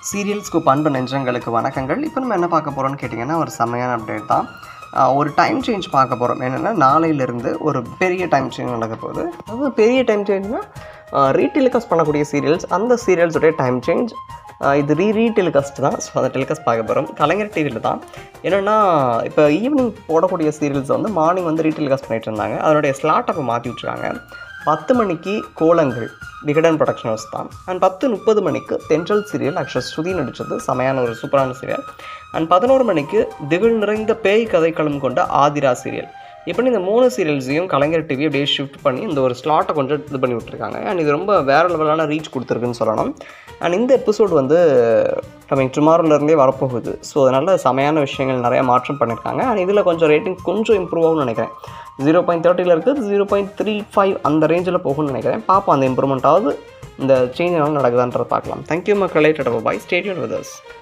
சீரியல்ஸ்க்கு பண்பு நெஞ்சங்களுக்கு வணக்கங்கள் இப்போ நம்ம என்ன பார்க்க போகிறோம்னு கேட்டிங்கன்னா ஒரு செம்மையான அப்டேட் தான் ஆஹ் ஒரு டைம் சேஞ்ச் பார்க்க போகிறோம் என்னென்னா நாளையிலேருந்து ஒரு பெரிய டைம் சேஞ்ச் நடக்க போகுது அதாவது பெரிய டைம் சேஞ்ச்னா ரீடெலிகாஸ்ட் பண்ணக்கூடிய சீரியல்ஸ் அந்த சீரியல்ஸுடைய டைம் சேஞ்ச் இது ரீ ரீடெலிகாஸ்ட் தான் ஸோ அந்த டெலிகாஸ்ட் பார்க்க போகிறோம் கலைஞர் டிவியில் தான் என்னென்னா இப்போ ஈவினிங் போடக்கூடிய சீரியல்ஸ் வந்து மார்னிங் வந்து ரீடெலிகாஸ்ட் பண்ணிட்டு இருந்தாங்க அதனுடைய ஸ்லாட் அப்போ மாற்றி விட்டுருக்காங்க பத்து மணிக்கு கோலங்கள் விகடன் ப்ரொடக்ஷன் ஹவுஸ் தான் அண்ட் பத்து முப்பது மணிக்கு தென்றல் சீரியல் ஆக்சுவல் ஸ்ருதி நடித்தது செமையான ஒரு சூப்பரான சீரியல் அண்ட் பதினோரு மணிக்கு திகில் நிறைந்த பேய் கதைக்களம் கொண்ட ஆதிரா சீரியல் இப்படி இந்த மூணு சீரியல்ஸையும் கலைஞர் டிவி அப்படியே ஷிஃப்ட் பண்ணி இந்த ஒரு ஸ்லாட்டை கொஞ்சம் இது பண்ணி விட்டுருக்காங்க அண்ட் இது ரொம்ப வேறு லெவலான ரீச் கொடுத்துருக்குன்னு சொல்லணும் அண்ட் இந்த எபிசோட் வந்து கமிங் டுமாரோலேருந்தே வரப்போகுது ஸோ அதனால் செமையான விஷயங்கள் நிறையா மாற்றம் பண்ணியிருக்காங்க அண்ட் இதில் கொஞ்சம் ரேட்டிங் கொஞ்சம் இம்ப்ரூவ் ஆகும்னு நினைக்கிறேன் ஜீரோ பாயிண்ட் தேர்ட்டியில் இருக்குது ஜீரோ பாயிண்ட் த்ரீ ஃபைவ் அந்த ரேஞ்சில் போகும்னு நினைக்கிறேன் பார்ப்போம் அந்த இம்ப்ரூவ்மெண்ட்டாவது இந்த சேஞ்ச் நடக்குதான்றதை பார்க்கலாம் தேங்க்யூ மக்களே டடா பாய் ஸ்டேடியம் வித் us